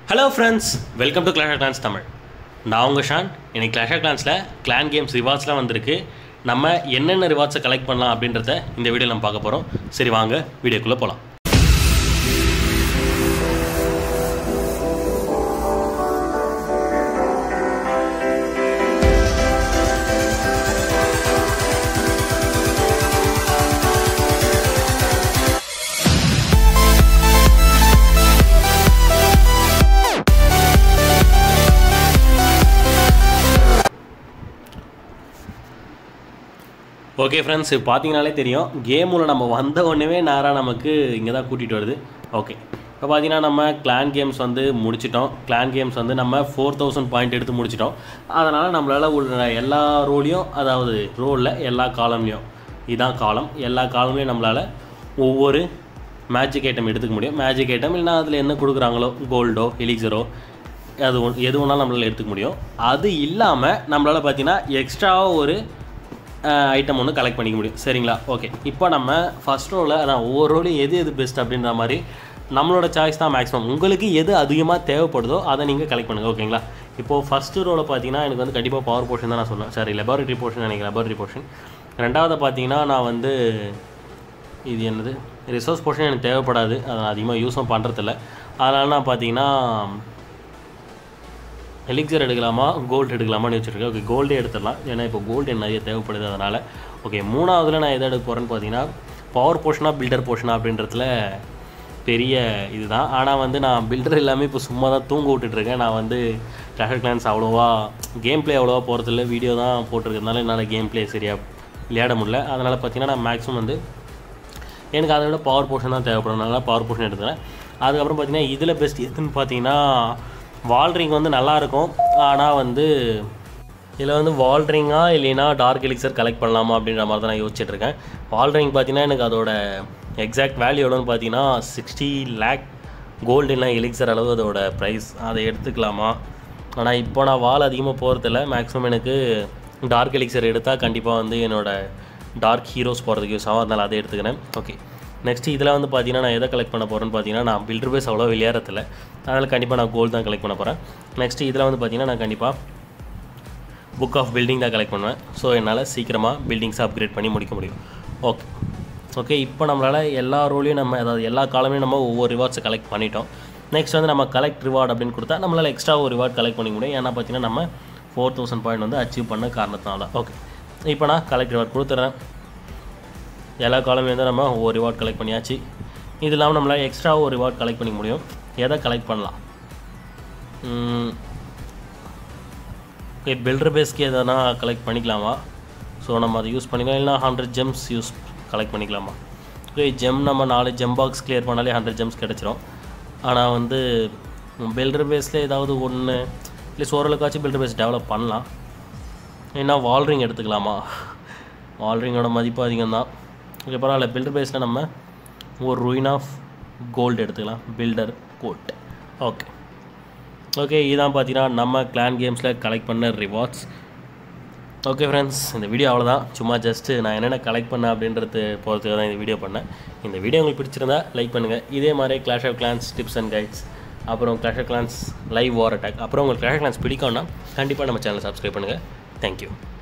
hello friends welcome to clash of clans Tamil நான் உங்கள் ஷான் இன்னைக்கு கிளாஷ் ஆஃப் கிளான்ஸில் கிளான் கேம்ஸ் ரிவார்ட்ஸ்லாம் வந்திருக்கு நம்ம என்னென்ன ரிவார்ட்ஸை கலெக்ட் பண்ணலாம் அப்படின்றத இந்த வீடியோ நம்ம பார்க்க போகிறோம் சரி வாங்க வீடியோக்குள்ளே போகலாம் ஓகே ஃப்ரெண்ட்ஸ் இப்போ பார்த்தீங்கனாலே தெரியும் கேமில் நம்ம வந்த உடனே நேராக நமக்கு இங்கே தான் கூட்டிகிட்டு வருது ஓகே இப்போ பார்த்தீங்கன்னா நம்ம கிளான் கேம்ஸ் வந்து முடிச்சிட்டோம் கிளான் கேம்ஸ் வந்து நம்ம ஃபோர் தௌசண்ட் பாயிண்ட் எடுத்து முடிச்சிட்டோம் அதனால் நம்மளால் உள்ள எல்லா ரோலையும் அதாவது ரோலில் எல்லா காலம்லேயும் இதான் காலம் எல்லா காலம்லேயும் நம்மளால் ஒவ்வொரு மேஜிக் ஐட்டம் எடுத்துக்க முடியும் மேஜிக் ஐட்டம் இல்லைனா அதில் என்ன கொடுக்குறாங்களோ கோல்டோ எலிக்சரோ அது ஒன் எது வேணாலும் நம்மளால் எடுத்துக்க முடியும் அது இல்லாமல் நம்மளால் பார்த்தீங்கன்னா எக்ஸ்ட்ராவாக ஒரு ஐட்டம் ஒன்று கலெக்ட் பண்ணிக்க முடியும் சரிங்களா ஓகே இப்போ நம்ம ஃபஸ்ட் ரோவில் அதான் ஒவ்வொரு ரோலையும் எது எது பெஸ்ட் அப்படின்ற மாதிரி நம்மளோட சாய்ஸ் தான் மேக்ஸிமம் உங்களுக்கு எது அதிகமாக தேவைப்படுதோ அதை நீங்கள் கலெக்ட் பண்ணுங்கள் ஓகேங்களா இப்போது ஃபஸ்ட்டு ரோவில் பார்த்தீங்கன்னா எனக்கு வந்து கண்டிப்பாக பவர் போர்ஷன் தான் நான் சொன்னேன் சரி லெபார்டரி போர்ஷன் எனக்கு லெபார்டரி போர்ஷன் ரெண்டாவது பார்த்தீங்கன்னா நான் வந்து இது என்னது ரிசோர்ஸ் போர்ஷன் எனக்கு தேவைப்படாது அதை நான் அதிகமாக யூஸும் பண்ணுறதில்ல அதனால நான் பார்த்தீங்கன்னா எலிக்சர் எடுக்கலாமா கோல்டு எடுக்கலாமான்னு வச்சுருக்கேன் ஓகே கோல்டே எடுத்துடலாம் ஏன்னா இப்போ கோல்டு எனக்கு நிறைய தேவைப்படுது அதனால் ஓகே மூணாவதுல நான் எதை எடுக்க போகிறேன்னு பார்த்தீங்கன்னா பவர் போர்ஷனா பில்டர் போர்ஷனா அப்படின்றதுல பெரிய இதுதான் ஆனால் வந்து நான் பில்டர் எல்லாமே இப்போ சும்மா தான் தூங்க விட்டுட்ருக்கேன் நான் வந்து கிளாஷ் கிளான்ஸ் அவ்வளோவா கேம் ப்ளே அவ்வளோவா போகிறதில்ல வீடியோ தான் போட்டிருக்கிறதுனால என்னால் கேம் ப்ளே சரியாக விளையாட முடியல அதனால் பார்த்தீங்கன்னா நான் மேக்ஸிமம் வந்து எனக்கு அதை விட பவர் போர்ஷன் தான் தேவைப்படும் அதனால் பவர் போர்ஷன் எடுத்துக்கிறேன் அதுக்கப்புறம் பார்த்தீங்கன்னா இதில் பெஸ்ட் எதுன்னு பார்த்தீங்கன்னா வால்ரிங் வந்து நல்லாயிருக்கும் ஆனால் வந்து இதில் வந்து வால்ரிங்கா இல்லைன்னா டார்க் எலிக்சர் கலெக்ட் பண்ணலாமா அப்படின்ற மாதிரி தான் நான் யோசிச்சுட்டு இருக்கேன் வால்ரிங் பார்த்தீங்கன்னா எனக்கு அதோட எக்ஸாக்ட் வேல்யூ எவ்வளோன்னு பார்த்தீங்கன்னா சிக்ஸ்டி லேக் கோல்டு இல்லை எலிக்சர் அளவு அதோட ப்ரைஸ் அதை எடுத்துக்கலாமா ஆனால் இப்போ நான் வால் அதிகமாக போகிறதில்ல மேக்ஸிமம் எனக்கு டார்க் எலிக்சர் எடுத்தால் கண்டிப்பாக வந்து என்னோடய டார்க் ஹீரோஸ் போகிறதுக்கு யூஸ் ஆகும் அதனால் அதை எடுத்துக்கிறேன் ஓகே நெக்ஸ்ட் இதில் வந்து பார்த்தீங்கன்னா நான் எதை கலெக்ட் பண்ண போகிறேன்னு பார்த்தீங்கன்னா நான் பில்டர் பேஸ் அவ்வளோ விளையாடுறதில்ல அதனால் கண்டிப்பாக நான் கோல்டு தான் கலெக்ட் பண்ண போகிறேன் நெக்ஸ்ட் இதில் வந்து பார்த்தீங்கன்னா நான் கண்டிப்பாக புக் ஆஃப் பில்டிங் தான் கலெக்ட் பண்ணுவேன் ஸோ என்னால் சீக்கிரமாக பில்டிங்ஸை அப்கிரேட் பண்ணி முடிக்க முடியும் ஓகே ஓகே இப்போ நம்மளால் எல்லா ரோலையும் நம்ம அதாவது எல்லா காலமையும் நம்ம ஒவ்வொரு ரிவார்ட்ஸை கலெக்ட் பண்ணிட்டோம் நெக்ஸ்ட் வந்து நம்ம கலெக்ட் ரிவார்டு அப்படின்னு கொடுத்தா நம்மளால் எக்ஸ்ட்ரா ஒரு ரிவார்ட் கலெக்ட் பண்ணிக்க முடியும் ஏன்னா பார்த்தீங்கன்னா நம்ம ஃபோர் தௌசண்ட் பாயிண்ட் வந்து அச்சீவ் பண்ண காரணத்தினால ஓகே இப்போ நான் கலெக்ட் ரிவார்ட் கொடுத்துட்றேன் எல்லா காலமே வந்து நம்ம ஒவ்வொரு ரிவார்ட் கலெக்ட் பண்ணியாச்சு இது இல்லாமல் நம்மளால் எக்ஸ்ட்ரா ஒரு ரிவார்ட் கலெக்ட் பண்ணிக்க முடியும் எதை கலெக்ட் பண்ணலாம் ஓகே பில்டர் பேஸ்க்கு எதனா கலெக்ட் பண்ணிக்கலாமா ஸோ நம்ம அதை யூஸ் பண்ணிக்கலாம் இல்லைனா ஹண்ட்ரட் ஜெம்ஸ் யூஸ் கலெக்ட் பண்ணிக்கலாமா ஓகே ஜெம் நம்ம நாலு ஜெம் பாக்ஸ் கிளியர் பண்ணாலே ஹண்ட்ரட் ஜெம்ஸ் கிடச்சிரும் ஆனால் வந்து பில்டர் பேஸில் ஏதாவது ஒன்று இல்லை ஓரளவுக்காச்சும் பில்டர் பேஸ் டெவலப் பண்ணலாம் ஏன்னா வால்ரிங் எடுத்துக்கலாமா வால்ரிங்கோட மதிப்பு அதிகம் தான் ஓகே பரவாயில்ல பில்டர் பேஸில் நம்ம ஒரு ruin ஆஃப் கோல்டு எடுத்துக்கலாம் பில்டர் கோல்ட் ஓகே ஓகே இதான் பார்த்தீங்கன்னா நம்ம கிளான் கேம்ஸில் கலெக்ட் பண்ண ரிவார்ட்ஸ் ஓகே ஃப்ரெண்ட்ஸ் இந்த வீடியோ அவ்வளோதான் சும்மா ஜஸ்ட்டு நான் என்னென்ன கலெக்ட் பண்ணேன் அப்படின்றது போகிறதுக்கு தான் இந்த வீடியோ பண்ணேன் இந்த வீடியோ உங்களுக்கு பிடிச்சிருந்தா லைக் பண்ணுங்கள் இதே மாதிரி clash of clans tips and guides அப்புறம் clash of clans live war attack அப்புறம் உங்களுக்கு கிளாஷ் ஆஃப் கிளான்ஸ் பிடிக்கும்னா கண்டிப்பாக நம்ம சேனலை சப்ஸ்கிரைப் பண்ணுங்கள் தேங்க்யூ